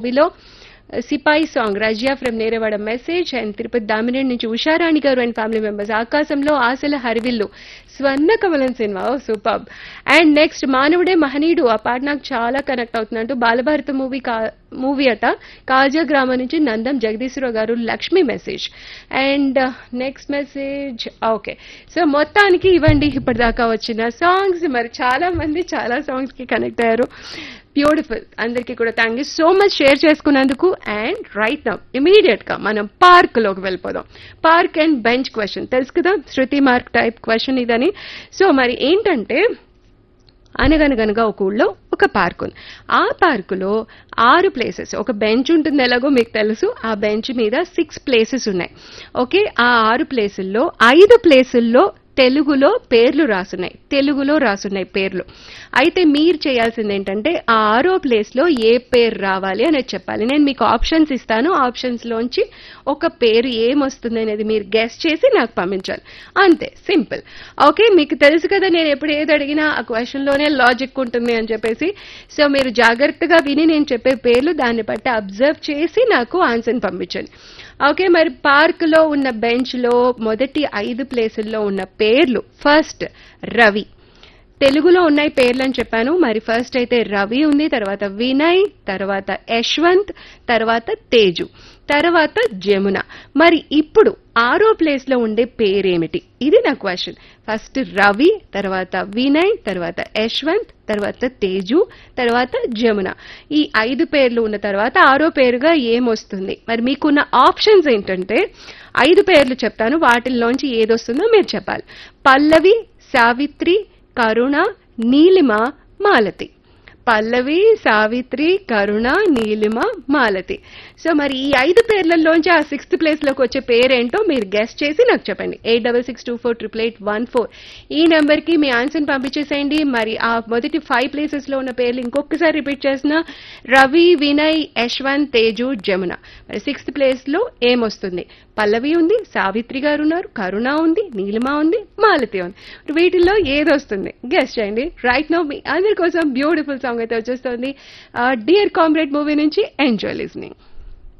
మూవీలో సిపాయి song Razia from Nerevada message and Tirupati Damineni నుంచి ఉషారాణి గారు అండ్ ఫ్యామిలీ మెంబర్స్ ఆకాశంలో ఆశల హరివిల్లు స్వర్ణ కమలం సినిమా ఓ సూపర్ అండ్ నెక్స్ట్ మానవుడే మహనీయుడు ఆ పాట నాకు చాలా కనెక్ట్ అవుతుందంటూ బాలభారత మూవీ కా మూవీ అట కాజా గ్రామం నుంచి Nandam Jagadeeswararao garu Lakshmi message and next message okay so మొత్తానికి ఇవ్వండి ఇప్పటిదాకా వచ్చిన సాంగ్స్ మరి చాలా మంది చాలా సాంగ్స్ కి కనెక్ట్ అయ్యారు బ్యూటిఫుల్ అందరికీ కూడా thank you so much share చేసుకున్నందుకు అండ్ రైట్ నౌ ఇమీడియట్ గా మనం పార్క్ లోకి వెళ్ళిపోదాం పార్క్ అండ్ బెంచ్ క్వశ్చన్ తెలుసు కదా శృతి మార్క్ టైప్ క్వశ్చన్ ఇదని సో మరి ఏంటంటే అనగనగనగా ఒక ఊళ్ళో ఒక పార్క్ ఉంది ఆ పార్కులో ఆరు ప్లేసెస్ ఒక బెంచ్ ఉంటుంది ఎలాగో మీకు తెలుసు ఆ బెంచ్ మీద సిక్స్ ప్లేసెస్ ఉన్నాయి ఓకే ఆ ఆరు ప్లేసుల్లో ఐదు ప్లేసుల్లో తెలుగులో పేర్లు రాసున్నాయి తెలుగులో రాసున్నాయి పేర్లు అయితే మీరు చేయాల్సింది ఏంటంటే ఆ ఆరో ప్లేస్ లో ఏ పేరు రావాలి అనేది చెప్పాలి నేను మీకు ఆప్షన్స్ ఇస్తాను ఆప్షన్స్ లోంచి ఒక పేరు ఏమొస్తుంది అనేది మీరు గెస్ట్ చేసి నాకు పంపించాలి అంతే సింపుల్ ఓకే మీకు తెలుసు కదా నేను ఎప్పుడు ఏది అడిగినా ఆ క్వశ్చన్ లోనే లాజిక్ ఉంటుంది అని చెప్పేసి సో మీరు జాగ్రత్తగా విని నేను చెప్పే పేర్లు దాన్ని బట్టి అబ్జర్వ్ చేసి నాకు ఆన్సర్ పంపించండి ఓకే మరి పార్క్ లో ఉన్న బెంచ్ లో మొదటి ఐదు ప్లేసుల్లో ఉన్న పేర్లు ఫస్ట్ రవి తెలుగులో ఉన్నాయి పేర్లు అని చెప్పాను మరి ఫస్ట్ అయితే రవి ఉంది తర్వాత వినయ్ తర్వాత యశ్వంత్ తర్వాత తేజు తర్వాత జమున మరి ఇప్పుడు ఆరో ప్లేస్ లో ఉండే పేరేమిటి ఇది నా క్వశ్చన్ ఫస్ట్ రవి తర్వాత వినయ్ తర్వాత యశ్వంత్ తర్వాత తేజు తర్వాత జమున ఈ ఐదు పేర్లు ఉన్న తర్వాత ఆరో పేరుగా ఏమొస్తుంది మరి మీకున్న ఆప్షన్స్ ఏంటంటే ఐదు పేర్లు చెప్తాను వాటిల్లోంచి ఏదొస్తుందో మీరు చెప్పాలి పల్లవి సావిత్రి కరుణ నీలిమ మాలతి పల్లవి సావిత్రి కరుణ నీలిమ మాలతి సో మరి ఈ ఐదు పేర్లలోంచి ఆ సిక్స్త్ ప్లేస్ లోకి వచ్చే పేరేంటో మీరు గెస్ట్ చేసి నాకు చెప్పండి eight double six two four triple eight one four ఈ నెంబర్ కి మీ ఆన్సర్ పంపించేసేయండి మరి ఆ మొదటి ఫైవ్ ప్లేసెస్ లో ఉన్న పేర్లు ఇంకొకసారి రిపీట్ చేసిన రవి వినయ్ యశ్వంత్ తేజు జమున మరి సిక్స్త్ ప్లేస్ లో ఏమొస్తుంది పల్లవి ఉంది సావిత్రి గారు ఉన్నారు కరుణ ఉంది నీలిమ ఉంది మాలతి ఉంది వీటిల్లో ఏది వస్తుంది గెస్ట్ చేయండి రైట్ నో మీ అందరి కోసం బ్యూటిఫుల్ సాంగ్ అయితే వచ్చేస్తుంది డియర్ కామ్రేడ్ మూవీ నుంచి ఎంజాయ్ లిస్నింగ్